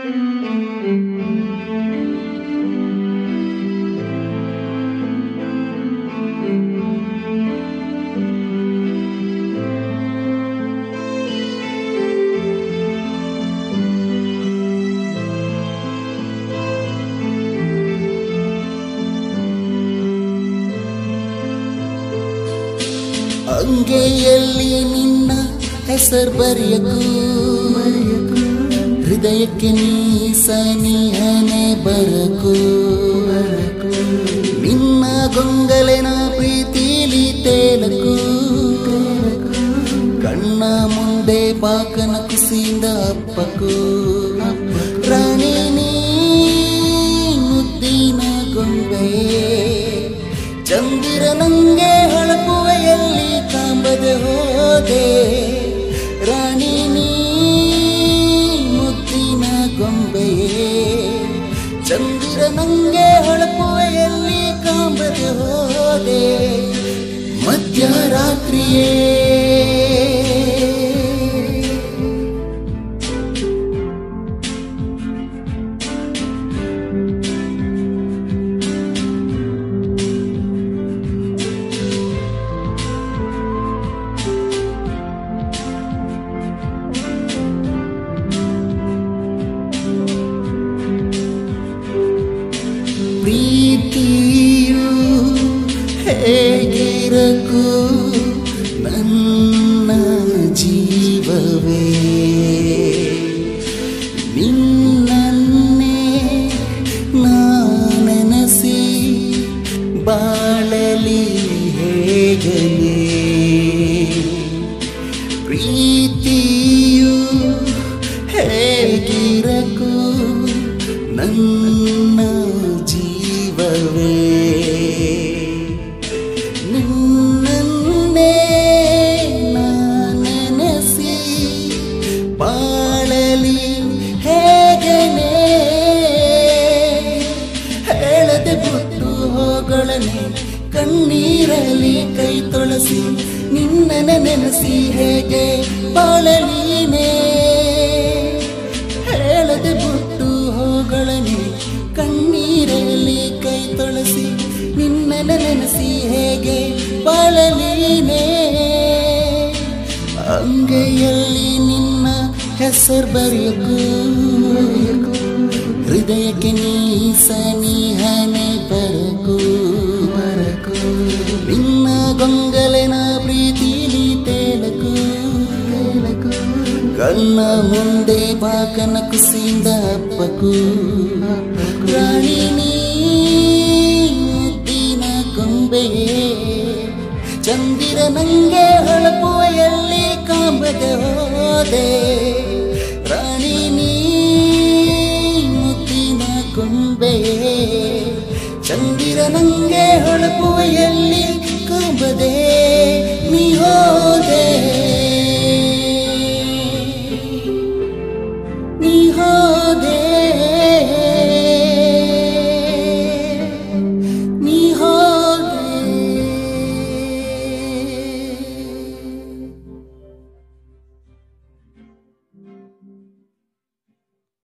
ಅಂಗೆಯಲ್ಲಿ ನಿನ್ನ ಹೆಸರು ಬರೆಯಕು ಹೃದಯಕ್ಕೆ ನೀ ಸನಿಹನೆ ಬರಕು ನಿನ್ನ ಗೊಂಗಲಿನ ಪ್ರೀತಿಲಿ ತೇಲಕು ಕಣ್ಣ ಮುಂದೆ ಬಾಕನ ಕುಸಿಯಿಂದ ಅಪ್ಪಕು ರಾಣಿ ನೀ ಮುದ್ದಿನ ಗೊಂಬೆ ಚಂದಿರ ನಂಗೆ ಹೊಳಪುವೆಯಲ್ಲಿ ಕಾಂಬದೆ ಹೋದೆ ರಾಣಿ ನೀ ಮುದ್ದಿನ ಗೊಂಬೆಯೇ ಚಂದಿರ ನಂಗೆ ಹೊಳಪುವೆಯಲ್ಲಿ ಕಾಂಬದೆ ಹೋದೆ ಮಧ್ಯರಾತ್ರಿಯೇ ಪ್ರೀತಿಯು ಹೇಗಿರಕು ನನ್ನ ಜೀವವೇ ನಿನ್ನನ್ನೇ ನಾನೆನಸಿ ಬಾಳಲಿ ಹೇಗಲೇ ಪ್ರೀತಿಯು ಹೇಗಿರಕು ನನ್ನ ಜೀವವೇ ನಿನ್ನನ್ನೇ ನಾನೆನಸಿ ಬಾಳಲಿ ಹೇಗನೆ ಹೇಳದೆ ಬಿಟ್ಟು ಹೋಗಳನೆ ಕಣ್ಣೀರಲಿ ಕೈ ತೊಳಸಿ ನಿನ್ನನ ನೆನೆಸಿ ಹೇಗೆ ಬಾಳಲೀನೇ ಹೇಳದೆ ಬಿಟ್ಟು ಹೋಗಳನೆ ಕಣ್ಣೀರಲಿ ಕೈ ತೊಳಸಿ ನಿನ್ನನ ನೆನೆಸಿ ಹೇಗೆ ಬಾಳಲೀನೇ ಅಂಗೈಯಲ್ಲಿ ನಿನ್ನ ಹೆಸರು ಬರೆಯಕು ಹೃದಯಕ್ಕೆ ನೀ ಸನಿಹನೆ ಬರಕು ಬರಕು ನಿನ್ನ ಗೊಂಗಲಿನ ಪ್ರೀತಿಲಿ ತೇಲಕು ತೇಲಕು ಕಣ್ಣ ಮುಂದೆ ಬಾಕನ ಕುಸಿಯಿಂದ ಅಪ್ಪಕು ರಾಣಿ ನೀ ಮುದ್ದಿನ ಗೊಂಬೆಯೇ ಚಂದಿರ ನಂಗೆ ಹೊಳಪುವೆಯಲ್ಲಿ ಕಾಂಬದೆ ಹೋದೆ ರಾಣಿ ನೀ ಮುದ್ದಿನ ಗೊಂಬೆಯೇ ಚಂದಿರ ನಂಗೆ ಹೊಳಪುವೆಯಲ್ಲಿ